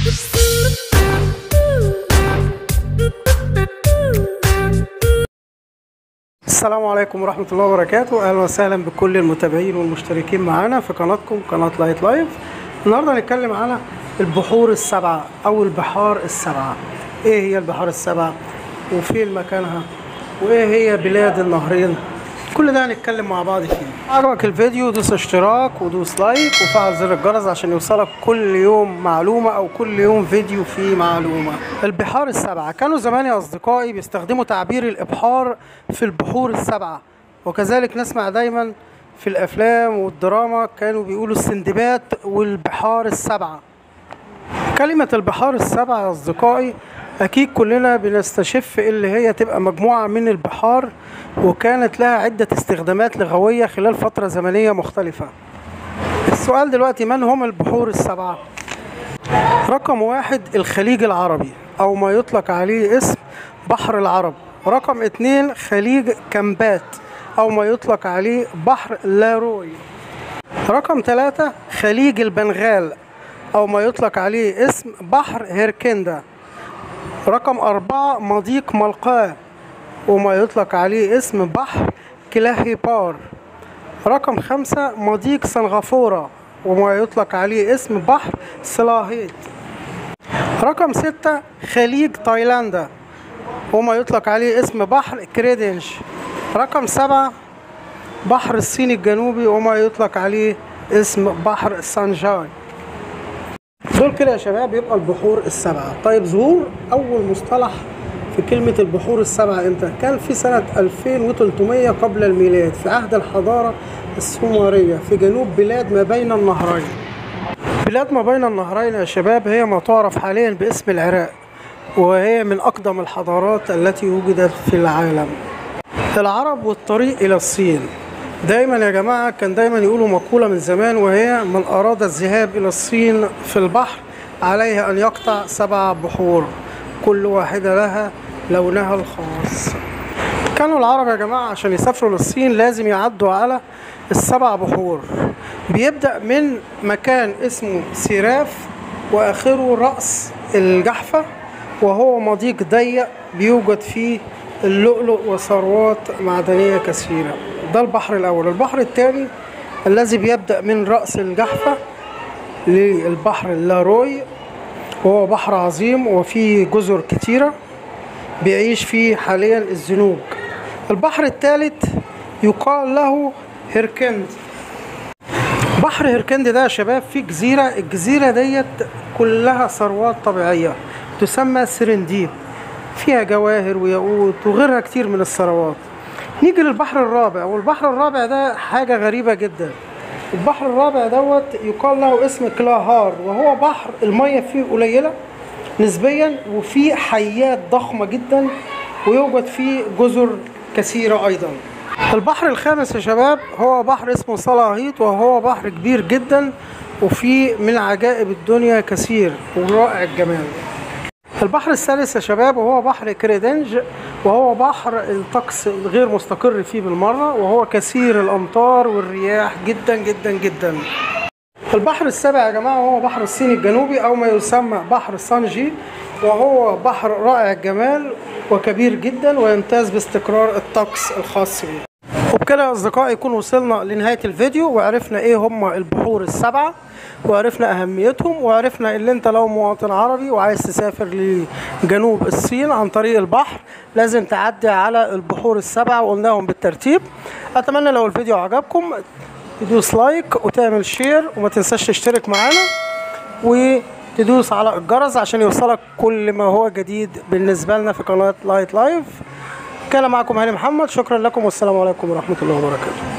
السلام عليكم ورحمة الله وبركاته أهلا وسهلا بكل المتابعين والمشتركين معنا في قناتكم قناة لايت لايف النهاردة هنتكلم على البحور السبعة أو البحار السبعة إيه هي البحار السبعة وفين مكانها وإيه هي بلاد النهرين كل ده هنتكلم مع بعض فيه عجبك الفيديو دوس اشتراك ودوس لايك وفعل زر الجرس عشان يوصلك كل يوم معلومة او كل يوم فيديو فيه معلومة البحار السبعة كانوا زمان يا اصدقائي بيستخدموا تعبير الابحار في البحور السبعة وكذلك نسمع دايما في الافلام والدراما كانوا بيقولوا السندبات والبحار السبعة كلمة البحار السبعة يا أصدقائي أكيد كلنا بنستشف اللي هي تبقى مجموعة من البحار وكانت لها عدة استخدامات لغوية خلال فترة زمنية مختلفة السؤال دلوقتي من هم البحور السبعة؟ رقم واحد الخليج العربي أو ما يطلق عليه اسم بحر العرب رقم اتنين خليج كامبات أو ما يطلق عليه بحر لاروي رقم ثلاثة خليج البنغال أو ما يطلق عليه اسم بحر هيركندا رقم أربعة مضيق ملقاه وما يطلق عليه اسم بحر كلاهيبار رقم خمسة مضيق سنغافورة وما يطلق عليه اسم بحر سلاهيت رقم ستة خليج تايلاندا وما يطلق عليه اسم بحر كريدنش رقم سبعة بحر الصين الجنوبي وما يطلق عليه اسم بحر سانجاي دول كده يا شباب يبقى البحور السبعة طيب ظهور أول مصطلح في كلمة البحور السبعة امتى؟ كان في سنة 2300 قبل الميلاد في عهد الحضارة السومرية في جنوب بلاد ما بين النهرين بلاد ما بين النهرين يا شباب هي ما تعرف حاليا باسم العراق وهي من أقدم الحضارات التي وجدت في العالم العرب والطريق إلى الصين دايما يا جماعة كان دايما يقولوا مقولة من زمان وهي من أراد الذهاب إلى الصين في البحر عليه أن يقطع سبع بحور كل واحدة لها لونها الخاص كانوا العرب يا جماعة عشان يسافروا للصين لازم يعدوا على السبع بحور بيبدأ من مكان اسمه سيراف وآخره رأس الجحفة وهو مضيق ضيق بيوجد فيه اللؤلؤ وثروات معدنية كثيرة ده البحر الأول البحر الثاني الذي بيبدأ من رأس الجحفة للبحر اللاروي وهو بحر عظيم وفيه جزر كتيرة بيعيش فيه حاليا الزنوج البحر الثالث يقال له هيركند بحر هيركند ده يا شباب فيه جزيرة الجزيرة ديت كلها ثروات طبيعية تسمى سرنديب فيها جواهر وياقوت وغيرها كتير من الثروات نيجي للبحر الرابع والبحر الرابع ده حاجة غريبة جدا البحر الرابع دوت يقال له اسم كلاهار وهو بحر المية فيه قليلة نسبيا وفيه حيات ضخمة جدا ويوجد فيه جزر كثيرة أيضا البحر الخامس يا شباب هو بحر اسمه صلاهيط وهو بحر كبير جدا وفيه من عجائب الدنيا كثير ورائع الجمال البحر الثالث يا شباب وهو بحر كريدنج وهو بحر الطقس غير مستقر فيه بالمرة وهو كثير الأمطار والرياح جدا جدا جدا البحر السابع يا جماعة هو بحر الصين الجنوبي أو ما يسمى بحر سانجي وهو بحر رائع الجمال وكبير جدا ويمتاز باستقرار الطقس الخاص به وبكده يا أصدقائي يكون وصلنا لنهاية الفيديو وعرفنا إيه هم البحور السبعة وعرفنا أهميتهم وعرفنا إن أنت لو مواطن عربي وعايز تسافر لجنوب الصين عن طريق البحر لازم تعدي على البحور السبعة وقلناهم بالترتيب أتمنى لو الفيديو عجبكم تدوس لايك وتعمل شير وما تنساش تشترك معانا وتدوس على الجرس عشان يوصلك كل ما هو جديد بالنسبة لنا في قناة لايت لايف كان معكم هاني محمد شكرا لكم والسلام عليكم ورحمة الله وبركاته